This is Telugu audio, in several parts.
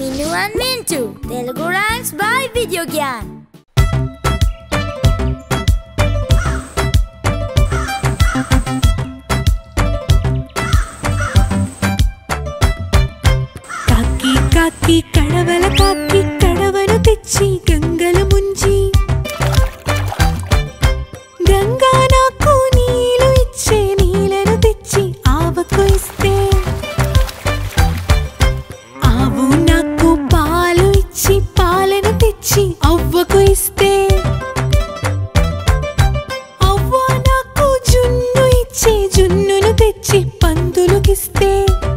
మీను and Mintu Telugu rhymes by video Gyan కాకి కాకి కడవల కాకి కడవను తెచ్చి గంగలు ముంచి గంగా నాకు నీళ్ళు ఇచ్చే నీళ్ళను తెచ్చి ఆవకు ఇస్తే ఆవు నాకు పాలు ఇచ్చి పాలను తెచ్చి అవ్వకు ఇస్తే అవ్వ నాకు జున్ను ఇచ్చే జున్నును తెచ్చి పందులకిస్తే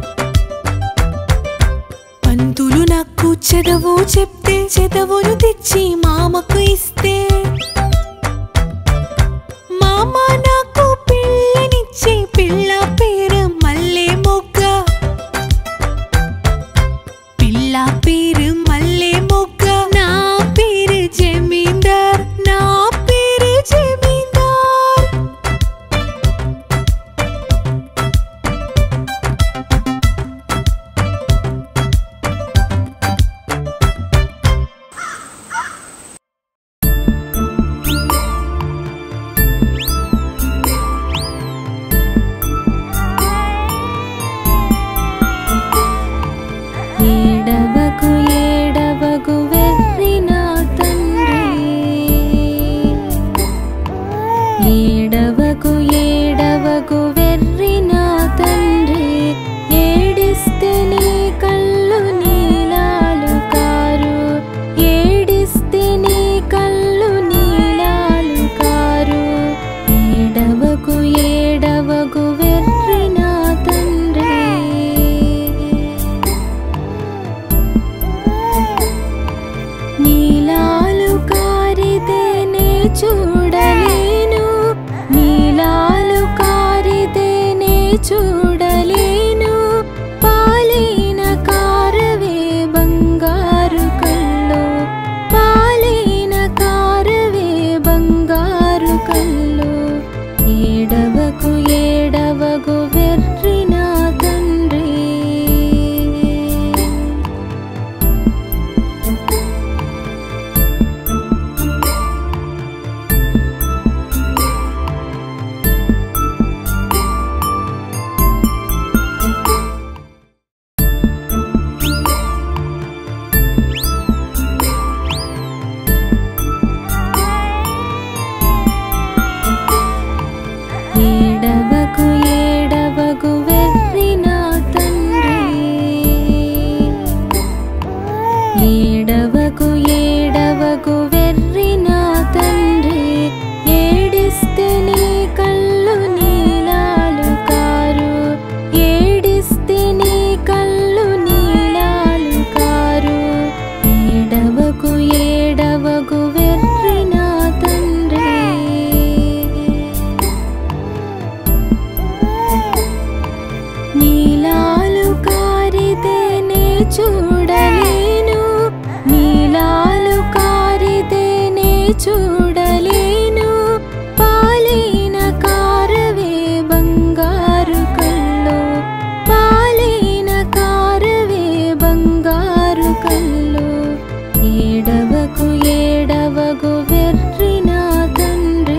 పంతులు నాకు చదవు చెప్తే చదవును తెచ్చి మామకు ఇస్తే మామ నాకు పిల్లనిచ్చే పిల్ల పేరు మల్లె మొగ్గ పిల్ల పేరు మల్లె మొగ్గ నా పేరు జమీందార్ నా పేరు జమీందార్ ఏడవకు ఏడవకు వెర్రి నా తండ్రి ఏడవకు ఏడవకు వెర్రి నా తండ్రి ఏడిస్తే నీ కళ్ళు నీలాలు కారు ఏడిస్తే నీ కళ్ళు నీలాలు కారు ఏడవకు ఏడవకు వెర్రి నా తండ్రి నీలాలు కారితేనే చూడలేను నీలాలు కారితేనే చూడలేను పాలిన కారవే బంగారు కళ్ళు పాలిన కారవే బంగారు కళ్ళు ఏడవకు ఏడవకు వెర్రి నా తండ్రి ఏడవకు ఏడవకు వెర్రి నా తండ్రి ఏడవకు ఏడవకు వెర్రి నా తండ్రి ఏడిస్తే నీ కళ్ళు నీలాలు కారు ఏడిస్తే నీ కళ్ళు నీలాలు కారు ఏడవకు ఏడవకు వెర్రి నా తండ్రి నీలాలు కారితేనే చూడలేను నీలాలు కారితేనే చూడలేను పాలిన కారవే బంగారు కళ్ళు పాలిన కారవే బంగారు కళ్ళు ఏడవకు ఏడవకు వెర్రి నా తండ్రి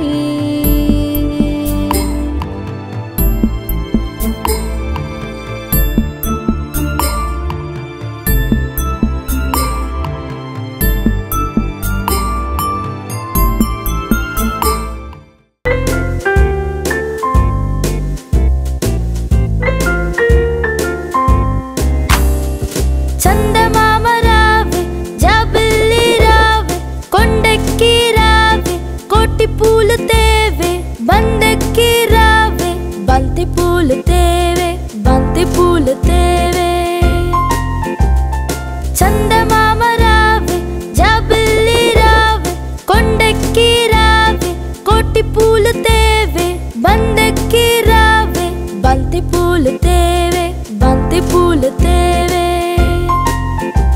చందమామ రావే జాబిల్లి రావే కొండెక్కి రావే కోటి పూలు తేవే బందెక్కి రావే బంతి పూలు తేవే బంతి పూలు తేవే చందమామ రావే జాబిల్లి రావే కొండెక్కి రావే కోటి పూలు తేవే బందెక్కి రావే బంతి పూలు తేవే బంతి పూలు తేవే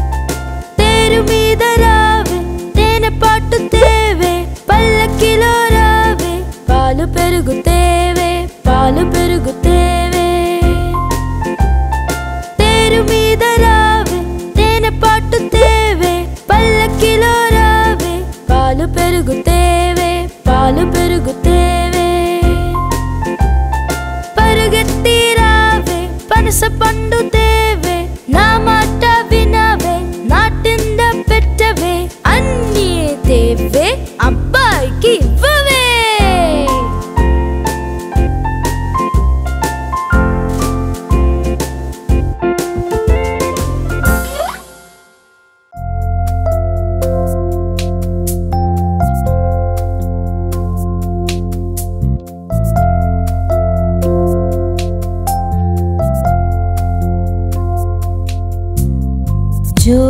జో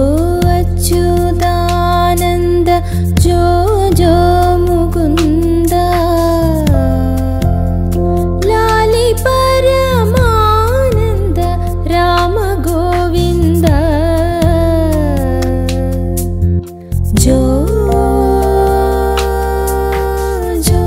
అచ్యుతానంద జో జో ముకుంద లాలి పరమానంద రామ గోవింద జో జో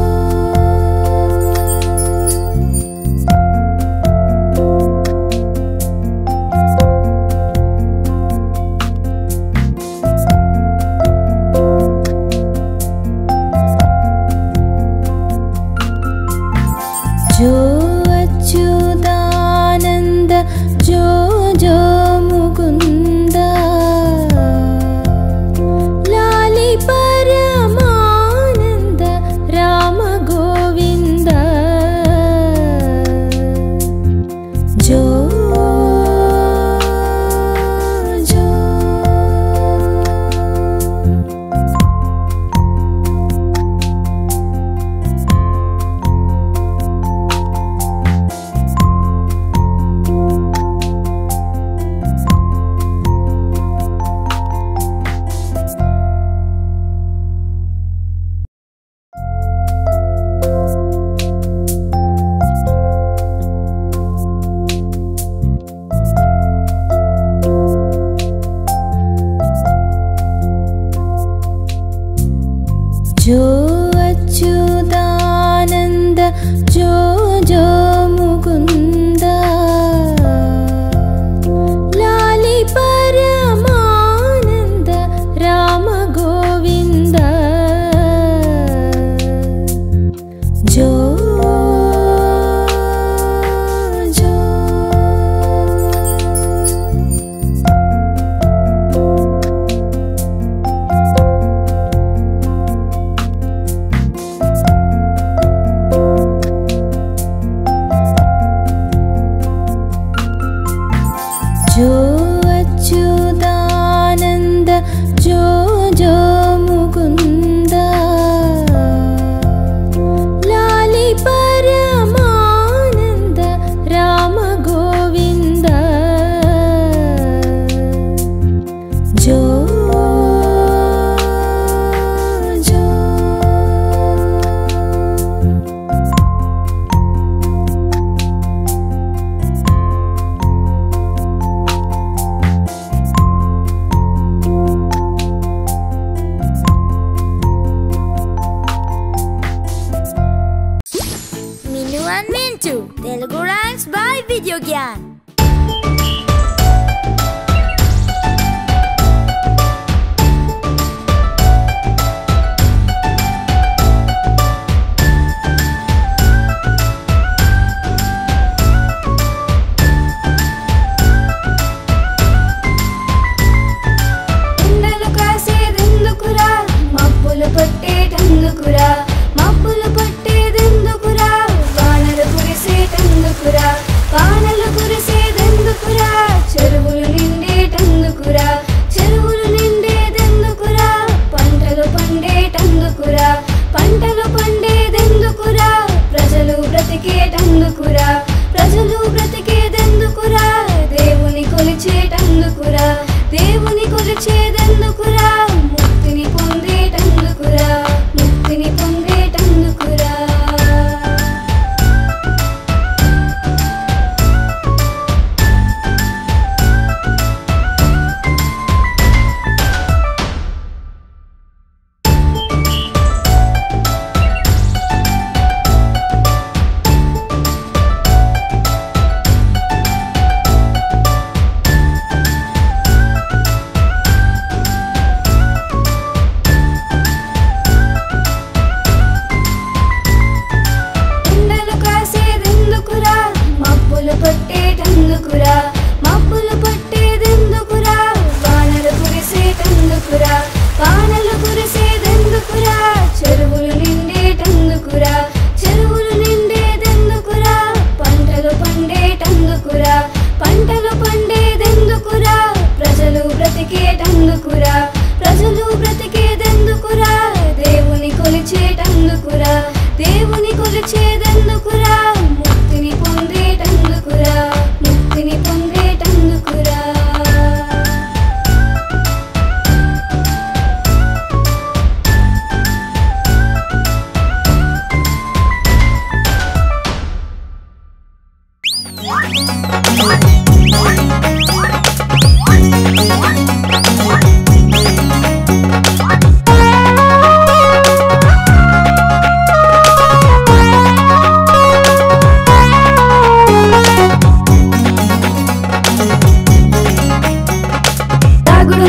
జో అచ్యుతానంద జో జో ముకుంద లాలి పరమానంద రామ గోవింద జో జో జో అచ్యుతానంద జో జో ముకుంద లాలి పరమానంద రామ గోవింద జో జో జో అచ్యుతానంద జో జో ముకుంద లాలి పరమానంద రామ గోవింద జో జో Minu and Mintu, Telugu Rhymes by Video Gyan. ఎండలు కాసేదెందుకురా మబ్బులు పట్టేటందుకురా మబ్బులు పట్టేదెందుకురా వానలు కురిసేటందుకురా వానలు కురిసే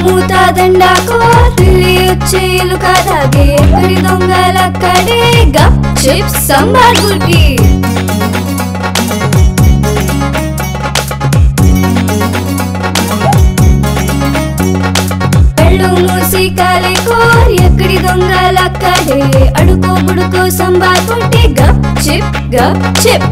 మూత దండాకో తిల్లి వచ్చేలు కాదాగే ఎక్కడి దొంగలక్కడే గప్ చిప్స్ సంబార్ గుడ్డి కళ్ళు మూసి కాలేకో ఎక్కడి దొంగలక్కడే అడుకో బుడుకో సంబార్ కొట్టే గప్ చిప్ గప్ చిప్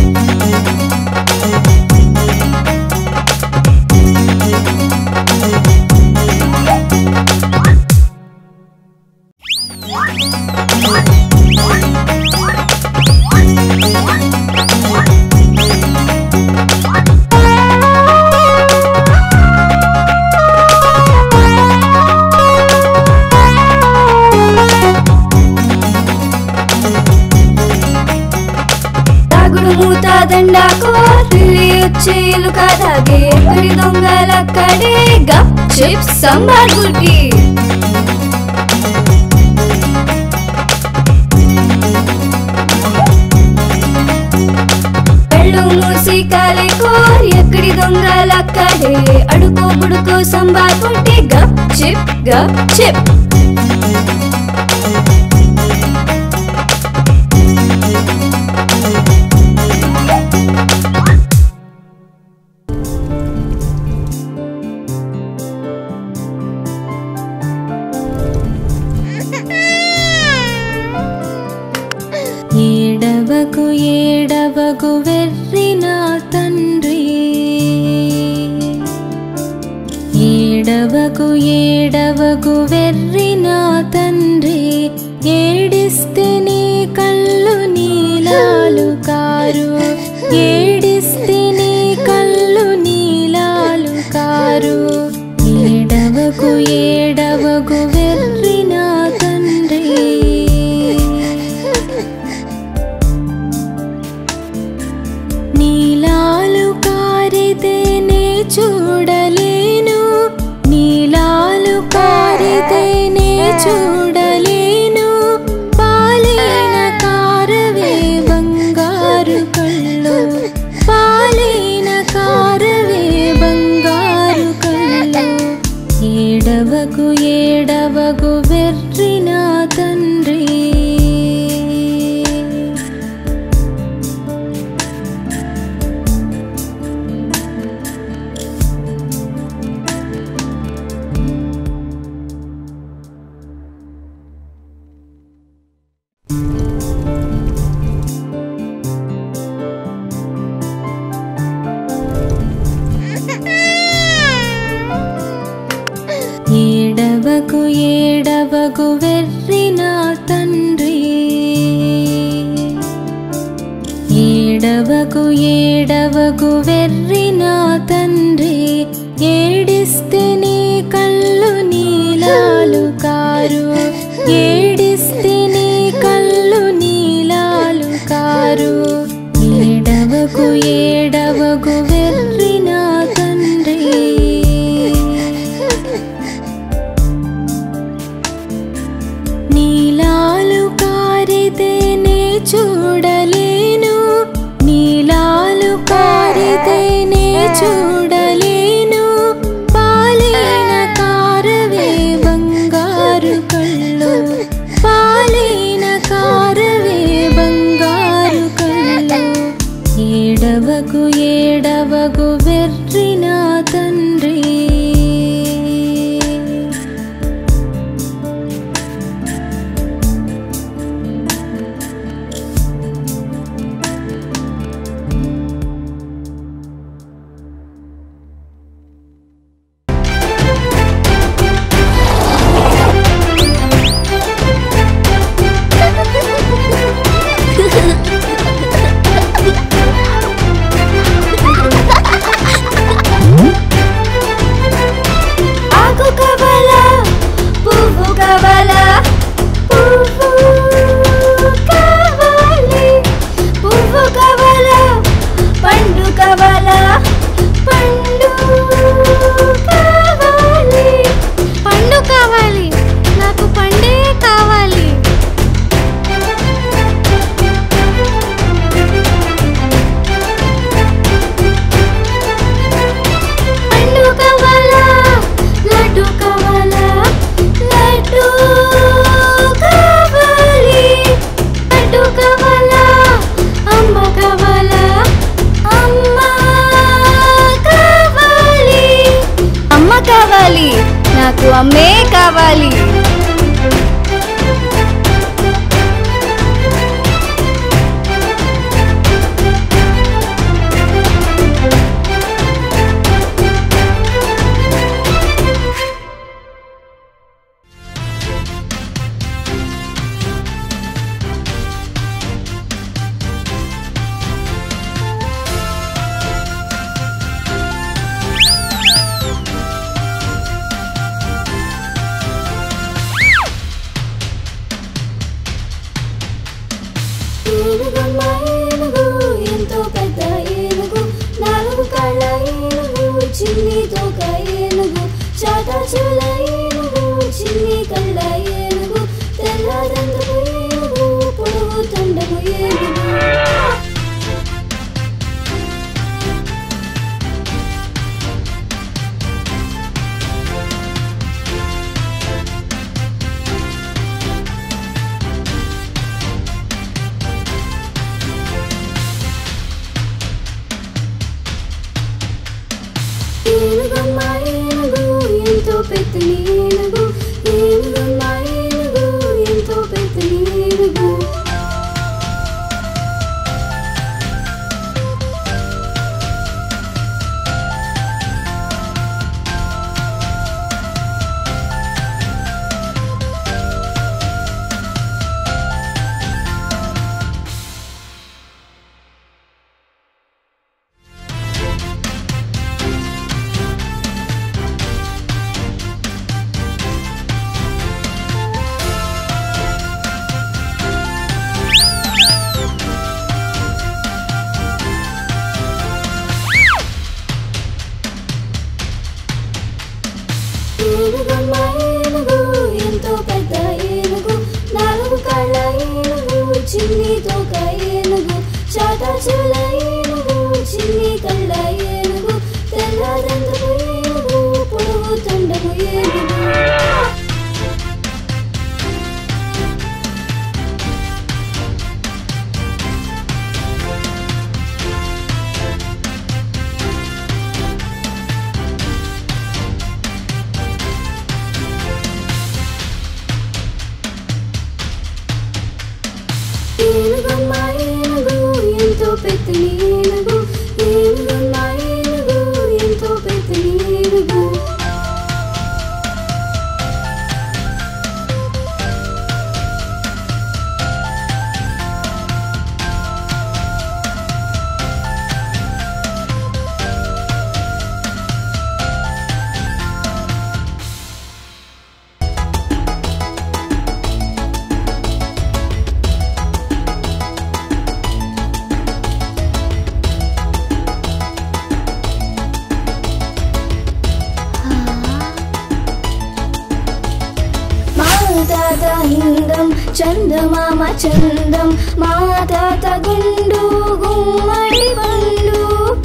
తాగుడు మూత దండాకో తిల్లి వచ్చేలు కాదాగే ఎక్కడి దొంగలక్కడే గప్ చిప్స్ సంబార్ గుడ్డి కళ్ళు మూసి కాలేకో ఎక్కడి దొంగలక్కడే అడుకో బుడుకో సంబార్ కొట్టే గప్ చిప్ గప్ చిప్ ఏడవకు ఏడవకు వెర్రి నా తండ్రి ఏడవకు ఏడవకు వెర్రి నా తండ్రి ఏడిస్తే నీ కళ్ళు నీలాలు కారు ఏడిస్తే నీ కళ్ళు నీలాలు కారు ఏడవకు ఏడవకు వెర్రి నా తండ్రి నీలాలు కారితేనే చూడలేను నీలాలు కారితేనే చూడలేను పాలైన కారవే బంగారు కళ్ళు పాలైన కారవే బంగారు కళ్ళు ఏడవకు ఏడవకు వెర్రి నా తండ్రి ఏడవకు ఏడవకు వెర్రి నా తండ్రి ఏడవకు ఏడవకు వెర్రి నా తండ్రి ఏడిస్తే నీ కళ్ళు నీలాలు కారు ఏడిస్తే నీ కళ్ళు నీలాలు కారు ఏడవకు ఏడవకు వెర్రి నా తండ్రి నీలాలు కారితేనే చూడలేను నీలాలు కారితే కావాలి నాకు అమ్మే కావాలి ఏనుగమ్మ ఏనుగు ఎంతో పెద్ద ఏనుగు నాలుగు కాళ్ళ ఏనుగు చిన్ని తోక ఏనుగు చాటా చెవుల ఏనుగు చిన్ని కళ్ళ ఏనుగు తెల్ల దండము ఏనుగు పొడుగు తండము ఏనుగు ఏనుగమ్మ ఏనుగు ఎంతో పెద్దని ఏనుగు ఏనుగమ్మ ఏనుగు ఎంతో పెద్దని ఏనుగు ఏనుగమ్మ ఏనుగు ఎంతో పెద్ద ఏనుగు నాలుగు కాళ్ళ ఏనుగు చిన్ని తోక ఏనుగు చాటా చెవుల ఏనుగు చిన్ని కళ్ళ ఏనుగు తెల్ల దండము ఏనుగు పొడుగు తండము ఏనుగు ఏనుగమ్మ ఏనుగు ఎంతో పెద్దని ఏనుగు ఏనుగమ్మ ఏనుగు ఎంతో పెద్దని ఏనుగు మా తాత హిందం చందమామ చందం మా తాత గుండు గుమ్మడి పండు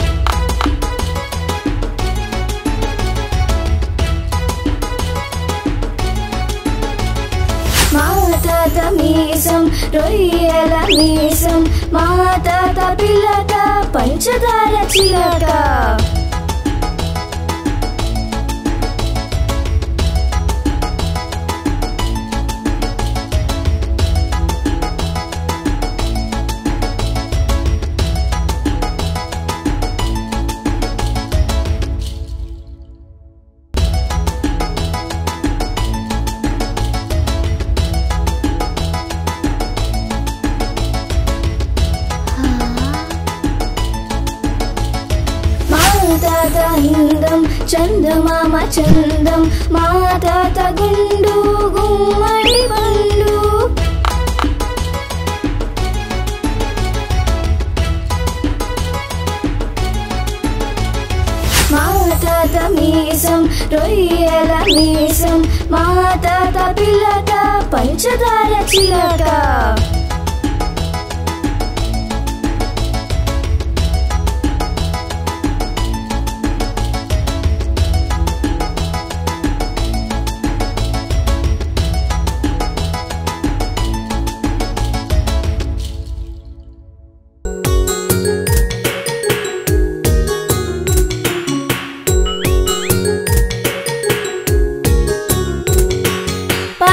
మా తాత మీసం రొయ్యల మీసం మా తాత పిల్లక పంచదార చిలక మా తాత హిందం చందమామ చందం మా తాత గుండు గుమ్మడి పండు మా తాత మీసం రొయ్యల మీసం మా తాత పిల్లక పంచదార చిలక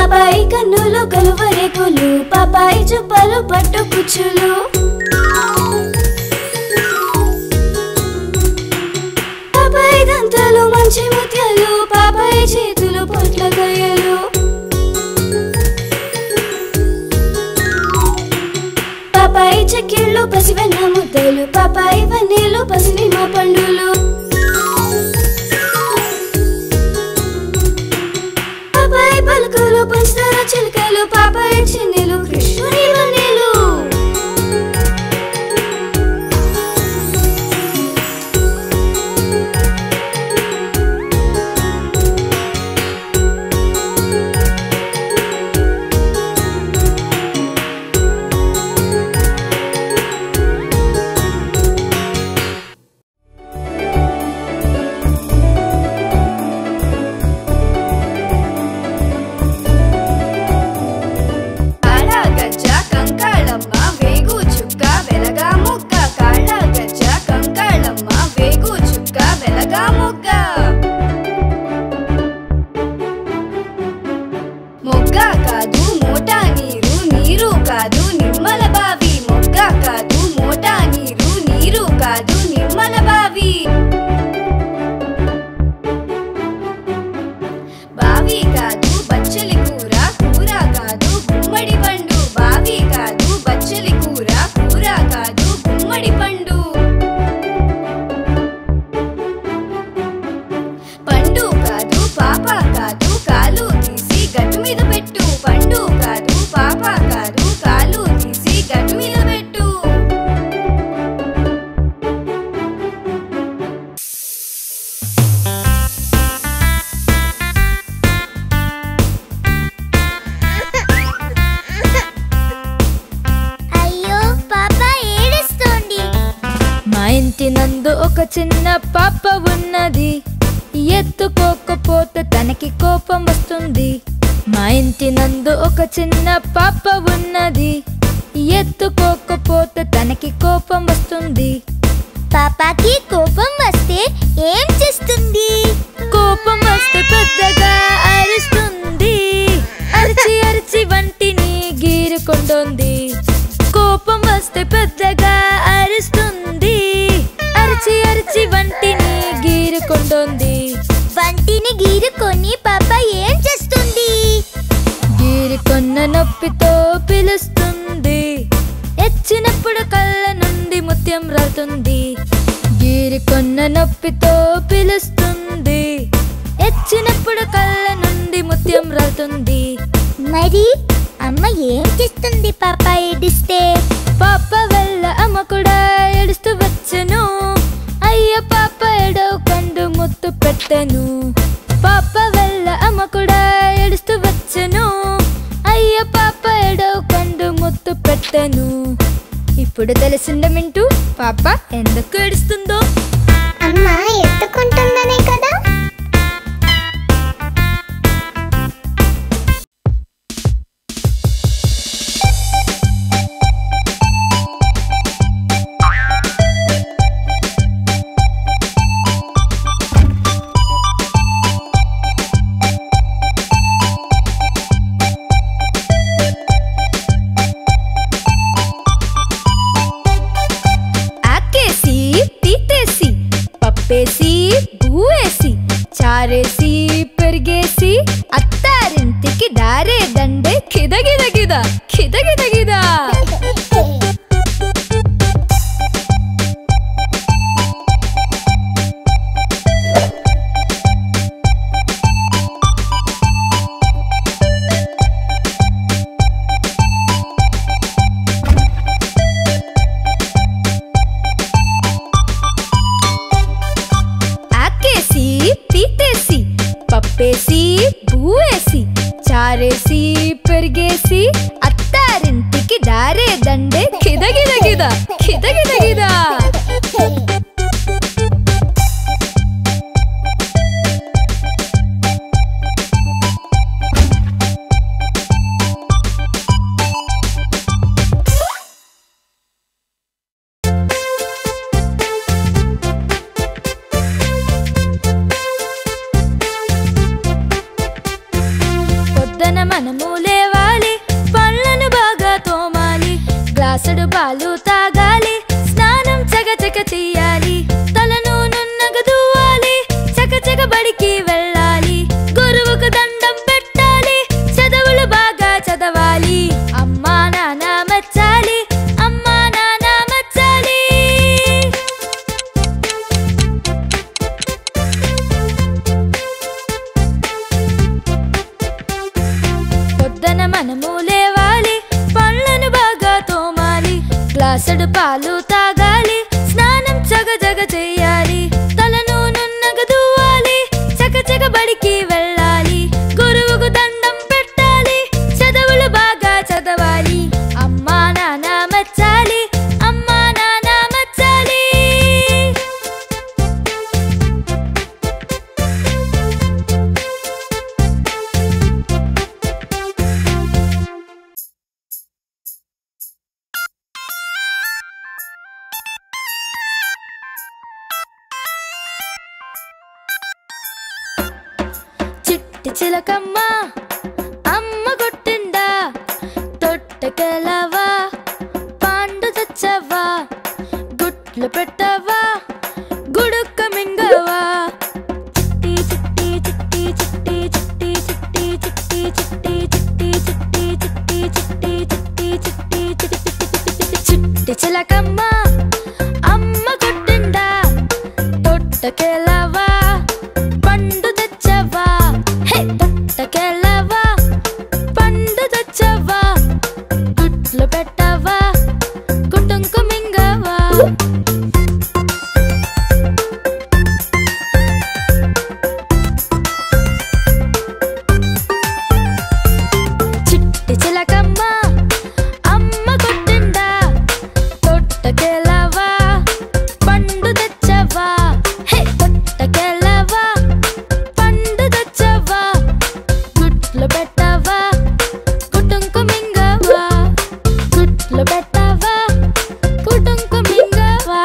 పాపాయి కన్నులు కలువరేకులు పాపాయి చుప్పలు పట్టు కుచ్చులు పాపాయి దంతాలు మంచి ముత్యాలు పాపాయి చేతులు పొట్ల గయ్యలు పాపాయి చెక్కిళ్ళు పసివెన్న ముద్దలు పాపాయి వన్నీలు పసిని మా పండులు పాపాయి పలుకులు పంచదార చిలుకలు పాపాయి చిన్నెలు కృష్ణుని వన్నీలు కాళ్ళ గజ్జ కంకాళమ్మ వేగు చుక్క వెలగా ముగ్గ కాళ్ళ గజ్జ కంకాళమ్మ వేగు చుక్క వెలగా ముగ్గ మొగ్గ కాదు మోటా నీరు నీరు కాదు నిమ్మల బావి మొగ్గ కాదు మోటా నీరు నీరు కాదు నిమ్మల బావి బావి కాదు బచ్చలి కూర కూర కాదు గుమ్మడి పండు బావి కాదు బచ్చలి కూర కూర కాదు గుమ్మడి పండు పండు కాదు పాప కాదు కాలు తీసి గట్టు మీద పెట్టు పండు కాదు పాప కాదు కాలు తీసి గట్టు మీద పెట్టు అయ్యో పాప ఏడుస్తోంది మా ఇంటి నందు ఒక చిన్న పాప ఉన్నది ఎత్తుకోకపోతే తనకి కోపం వస్తుంది మా ఇంటి నందు ఒక చిన్న పాప ఉన్నది ఎత్తుకోకపోతే తనకి కోపం వస్తుంది పాపాకి కోపం వస్తే ఏం చేస్తుంది కోపం వస్తే పెద్దగా అరుస్తుంది అరిచి అరిచి వంటిని గీరుకుంటోంది కోపం వస్తే పెద్దగా అరుస్తుంది అరిచి అరిచి వంటిని గీరుకుంటోంది వంటిని గీరుకొని పాప ఏం చేస్తుంది గీరుకొన్న నొప్పితో పిలుస్తుంది ఎచ్చినప్పుడు కళ్ళ నుండి ముత్యం రాలుతుంది గీరుకొన్న నొప్పితో పిలుస్తుంది ఎచ్చినప్పుడు కళ్ళ నుండి ముత్యం రాలుతుంది మరి అమ్మ ఏం చేస్తుంది పాప ఏడిస్తే పాప వల్ల అమ్మ కూడా ఏడుస్తూ వచ్చను అయ్యో పాప ఎడవు కండు ముత్తు పెట్టను పాప వల్ల అమ్మ కూడా ఏడుస్తూ వచ్చను అయ్యో పాప ఎడవు కండు ముత్తు పెట్టను ఇప్పుడు తెలిసిండ మింటూ పాప ఎందుకు ఏడుస్తుందో అమ్మ ఎత్తుకుంటుందనే కదా ఆకేసి పీతేసి పప్పేసి బూవేసి చారేసి పెరిగేసి అత్తారింటికి దారే దండే కిదగిదగిద కిదగిదగిద ఆకేసి పీతేసి పప్పేసి బూవేసి చారేసి పెరిగేసి అత్తారింటికి దారే దండే కిదగిదగిద కిదగిదగిద పొద్దున మనము లేవాలి పళ్ళను బాగా తోమాలి గ్లాసుడు పాలు తాగాలి స్నానం చకచక చెయ్యాలి తలను నున్నగ దువ్వాలి చకచక బడికి వెళ్ళాలి గురువుకు దండం పెట్టాలి చదువులు బాగా చదవాలి అమ్మా నాన్న మెచ్చాలి అమ్మా నాన్న మెచ్చాలి పొద్దున మనము లేవాలి పళ్ళను బాగా తోమాలి గ్లాసుడు పాలు తాగాలి స్నానం చగ జగ చెయ్యాలి తలను నున్నగ దువ్వాలి చకచక బడికి వెళ్ళాలి గురువుకు దండం పెట్టాలి చదువులు బాగా చదవాలి అమ్మా నాన్న మెచ్చాలి అమ్మా నాన్న మెచ్చాలి చిట్టి చిలకమ్మ అమ్మ కొట్టిందా తొట్టకెలవా పాండు తెచ్చవా గుట్లు పెట్టవా గుడుక్క మింగవా చిట్టి చిట్టి చిట్టి చిట్టి చిట్టి చిట్టి చిట్టి చిట్టి చిట్టి చిట్టి చిట్టి చిట్టి చిట్టి చిట్టి చిట్టి చిలకమ్మ అమ్మ కొట్టిందా తొట్టకెలవా పండు తెచ్చవా హే తొట్టకెలవా పండు తెచ్చవా గుట్లు పెట్టవా కుటుంకు మింగవా చిట్టి చిలకమ్మ అమ్మ కొట్టిందా తొట్టకెలవా పండు తెచ్చవా హే తొట్టకెలవా పండు తెచ్చవా గుట్లు పెట్టవా కుటుంకు మింగవా గుట్లు పెట్టవా కుటుంకు మింగవా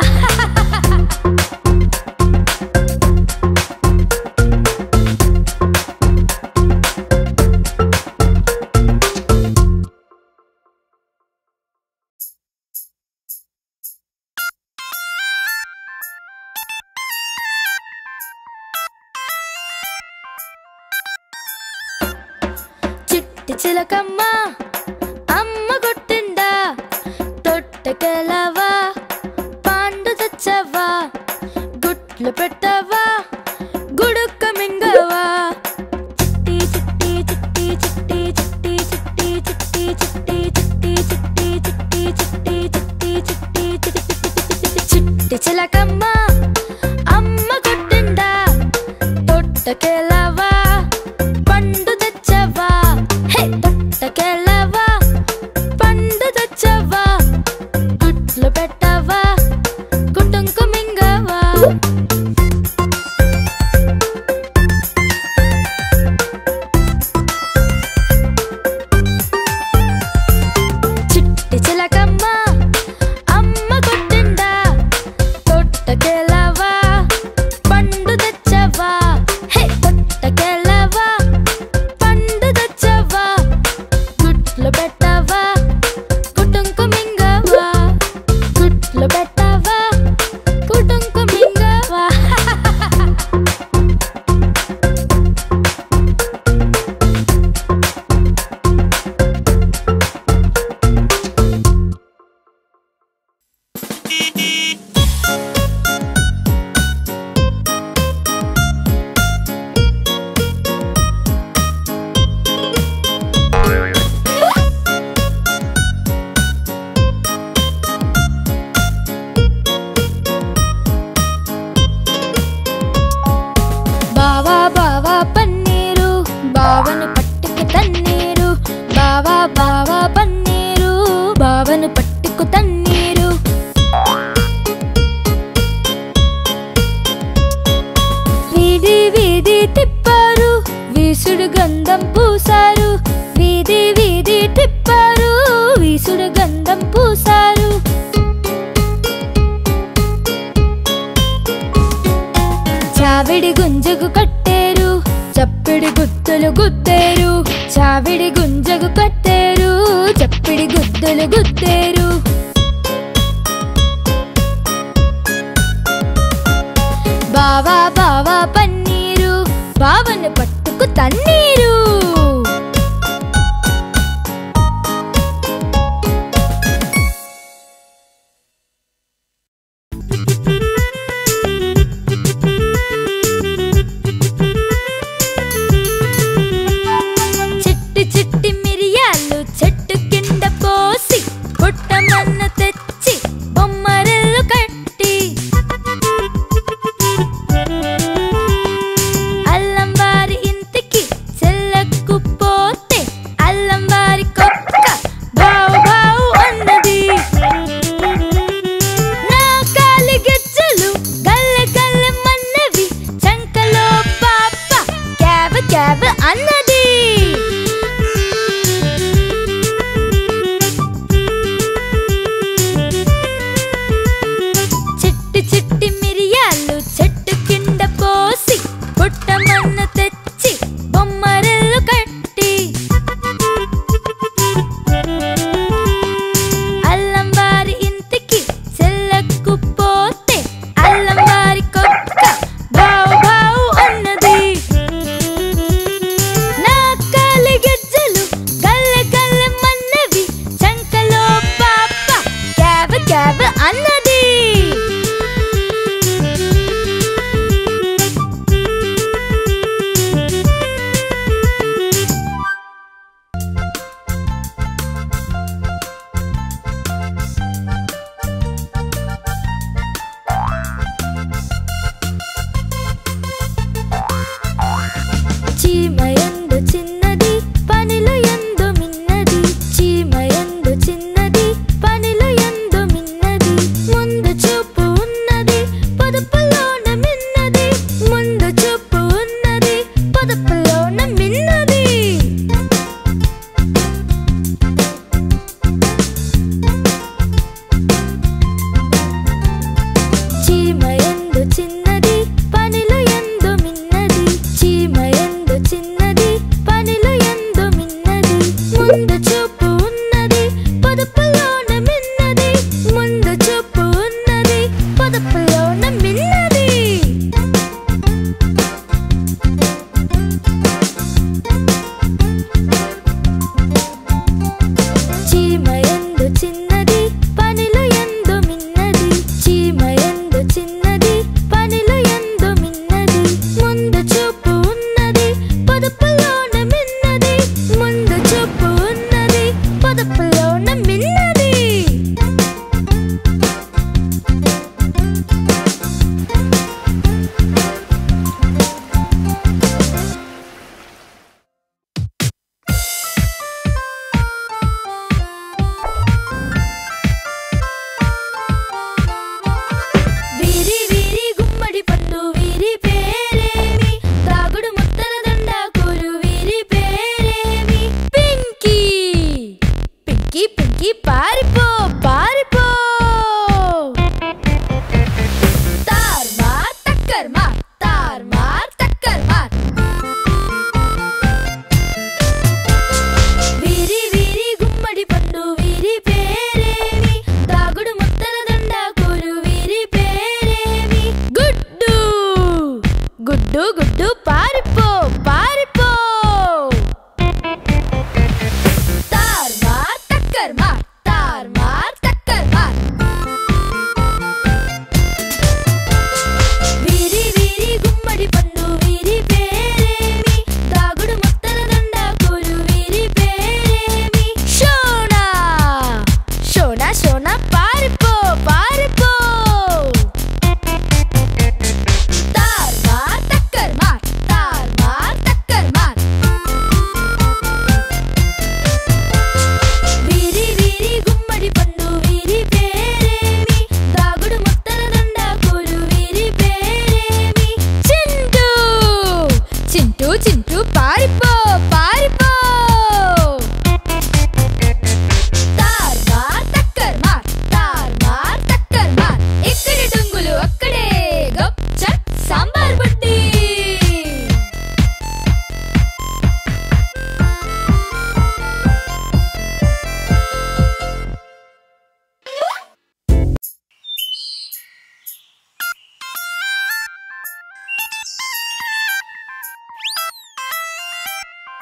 చిట్టి చిలకమ్మ అమ్మ కొట్టిందా తొట్టకెలవా పాండు తెచ్చవా గుట్లు పెట్టవా గుడుక్క మింగవా చిట్టి చిట్టి చిట్టి చిట్టి చిట్టి చిట్టి చిట్టి చిట్టి చిట్టి చిట్టి చిట్టి చిట్టి చిట్టి చిట్టి చిట్టి చిలకమ్మ అమ్మ కొట్టిందా తొట్టకెలవా పండు తెచ్చవా హే తొట్టకెలవా పండు తెచ్చవా గుట్లు పెట్టవా కుటుంకు మింగవా చిట్టి చిలకమ్మ అమ్మ కొట్టిందా తొట్టకెలవా పండు తెచ్చవా హే తొట్టకెలవా పండు తెచ్చవా గుట్లు పెట్టవా కుటుంకు మింగవా గుట్లు పెట్టవా కుటుంకు మింగవా బావా బావా పన్నీరు బావను పట్టుకు తన్నీరు బావా బావా పన్నీరు బావను పట్టుకు తన్నీరు వీధి వీధి తిప్పారు వీసుడు గంధం పూసారు వీధి వీధి తిప్పారు వీసుడు గంధం పూసారు చావిడి గుంజుకు కట్టేరు చప్పిడి గుత్తులు గుత్తేరు చావిడి గుంజగు కట్టేరు చప్పిడి గుద్దులు గుత్తేరు బావా బావా పన్నీరు బావను పట్టుకు తన్నీరు చిట్టి చిట్టి మిరియాలు చెట్టు కింద పోసి పుట్టమన్న తెచ్చి బొమ్మరెల్లు కట్టి అల్లం వారి ఇంటికి చెల్లకు పోతే అల్లం వారి కుక్క బావు బావు అన్నది నా కాలి గజ్జలు గల్లె గల్లె మన్నవి చంకలో పాప క్యాబ్ క్యాబ్ అన్నది చిట్టి చిట్టి మిరియాలు చెట్టు కింద పోసి పుట్టమన్న తెచ్చి బొమ్మరెల్లు కట్టి అల్లం వారి ఇంటికి చెల్లకు పోతే అల్లం వారి కుక్క బావు బావు అన్నది నా కాలి గజ్జలు గల్లె గల్లె మన్నవి చంకలో పాప క్యాబ్ క్యాబ్ అన్నది చీమయందు చిన్నది పనిలో ఎందు మిన్నది చీమయందు చిన్నది పనిలో ఎందు మిన్నది ముందు చూపు ఉన్నది పొదుపులోన మిన్నది ముందు చూపు ఉన్నది పొదుపులోన మిన్నది చీమయందు చిన్నది పనిలో ఎందు మిన్నది చీమయందు చిన్నది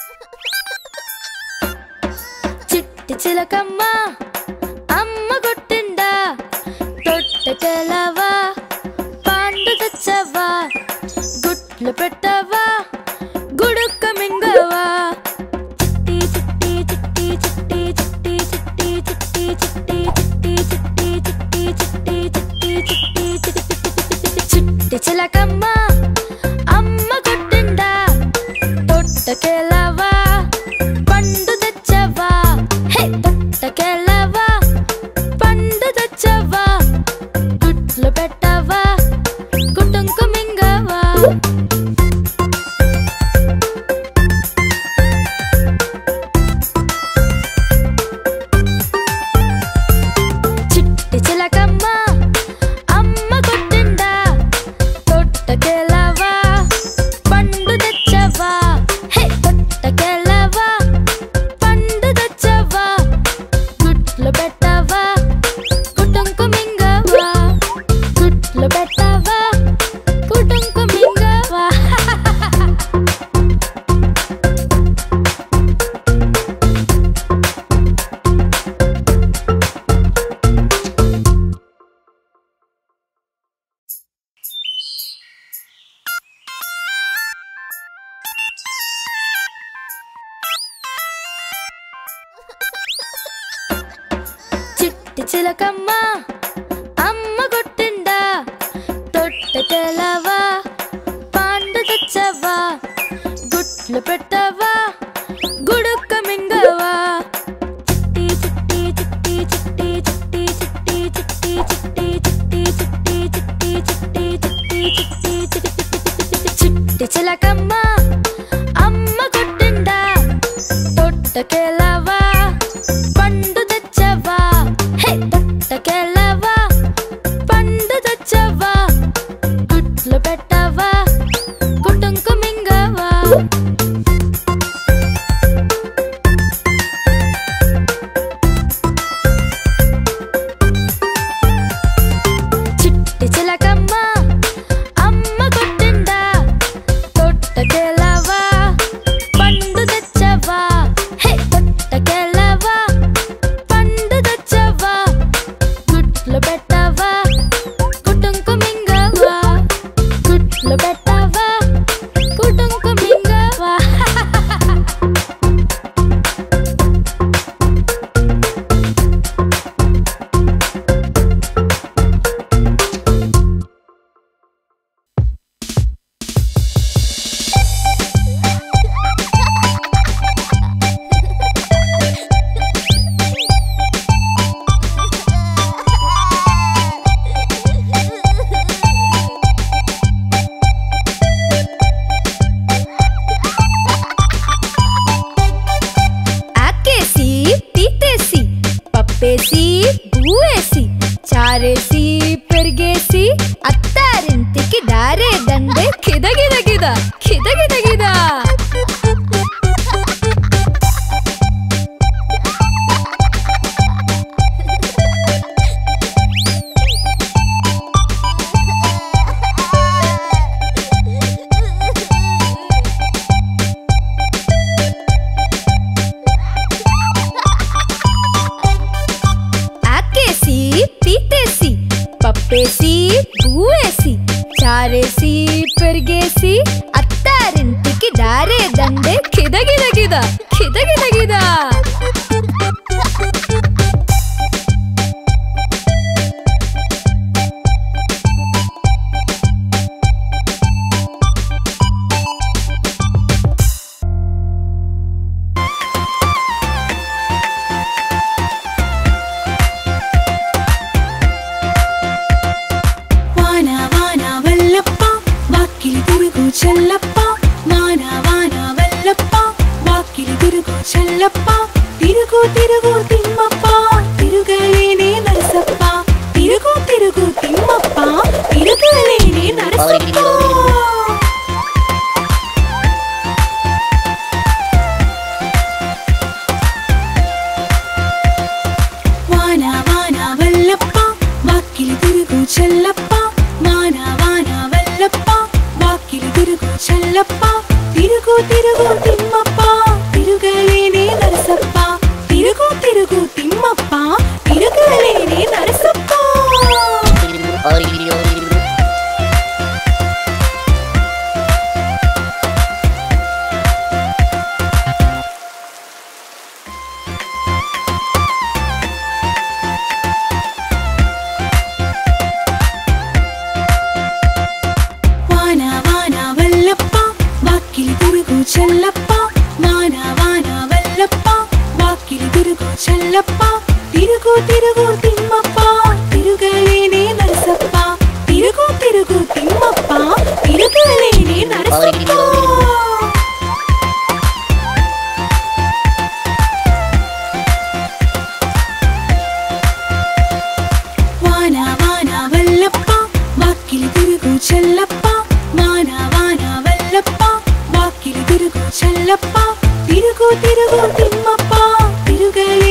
చిట్టి చిలకమ్మ అమ్మ కొట్టిందా తొట్టకెలవా పాండు తెచ్చవా గుట్లు పెట్టవా గుడుక్క మింగవా చిట్టి చిట్టి చిట్టి చిట్టి చిట్టి చిట్టి చిట్టి చిట్టి చిట్టి చిట్టి చిట్టి చిట్టి చిట్టి చిట్టి చిట్టి చిలకమ్మ అమ్మ కొట్టిందా తొట్టకెలవా పండు తెచ్చవా హే తొట్టకెలవా పండు తెచ్చవా గుట్లు పెట్టవా కుటుంకు మింగవా చిట్టి చిలకమ్మ అమ్మ కొట్టిందా తొట్టకెలవా పండు తెచ్చవా హే తొట్టకెలవా పండు తెచ్చవా గుట్లు పెట్టవా కుటుంకు మింగవా గుట్లు పెట్టవా కుటుంకు మింగవా చిట్టి చిలకమ్మ అమ్మ కొట్టిందా తొట్టెలవా పాండు తెచ్చవా గుట్లు పెట్టవా గుడుక్క మింగవా చిట్టి చిట్టి చిట్టి చిట్టి చిట్టి చిట్టి చిట్టి చిట్టి చిట్టి చిట్టి చిట్టి చిట్టి చిట్టి చిట్టి చిట్టి చిలకమ్మ అమ్మ కొట్టిందా తొట్టకెలవా పండు తెచ్చవా హే తొట్టకెలవా పండు తెచ్చవా గుట్లు పెట్టవా కుటుంకు మింగవా చిట్టి చిలకమ్మ అమ్మ కొట్టిందా తొట్టకెలవా పండు తెచ్చవా హే తొట్టకెలవా పండు తెచ్చవా గుట్లు పెట్టవా కుటుంకు మింగవా గుట్లు పెట్టవా కుటుంకు మింగవా ఆకేసి తీతేసి పప్పేసి బూవేసి చారేసి పెరిగేసి అత్తారింటికి దారే దండే కిద గిద గిద కిద గిద గిద ఆకేసి తీతేసి పప్పేసి బూవేసి చారేసి పెరిగేసి అత్తారింటికి దారే దండే కిద గిద గిద కిద గిద గిద వాన వాన వల్లప్ప వాకిలి తిరుగు చెల్లప్ప వాన వాన వల్లప్ప వాకిలి తిరుగు చెల్లప్ప తిరుగు తిరుగు తిమ్మప్ప తిరుగలేనే నరసప్ప తిరుగు తిరుగు తిమ్మప్ప తిరుగలేనే నరసప్ప వాన వాన వల్లప్ప వాకిలి తిరుగు చెల్లప్ప వాన వాన వల్లప్ప వాకిలి తిరుగు చెల్లప్ప తిరుగు తిరుగు తిమ్మప్ప వాన వాన వల్లప్ప వాకిలి తిరుగు చల్లప్ప తిరుగు తిరుగు తిమ్మప్ప తిరుగలేనే నరసప్ప తిరుగు తిరుగు తిమ్మప్ప తిరుగలేనే నరసప్ప వాన వాన వల్లప్ప వాకిలి తిరుగు చల్లప్ప వాన వాన వల్లప్ప వాకిలి తిరుగు చల్లప్ప తిరుగు తిరుగు తిమ్మప్ప తిరుగలే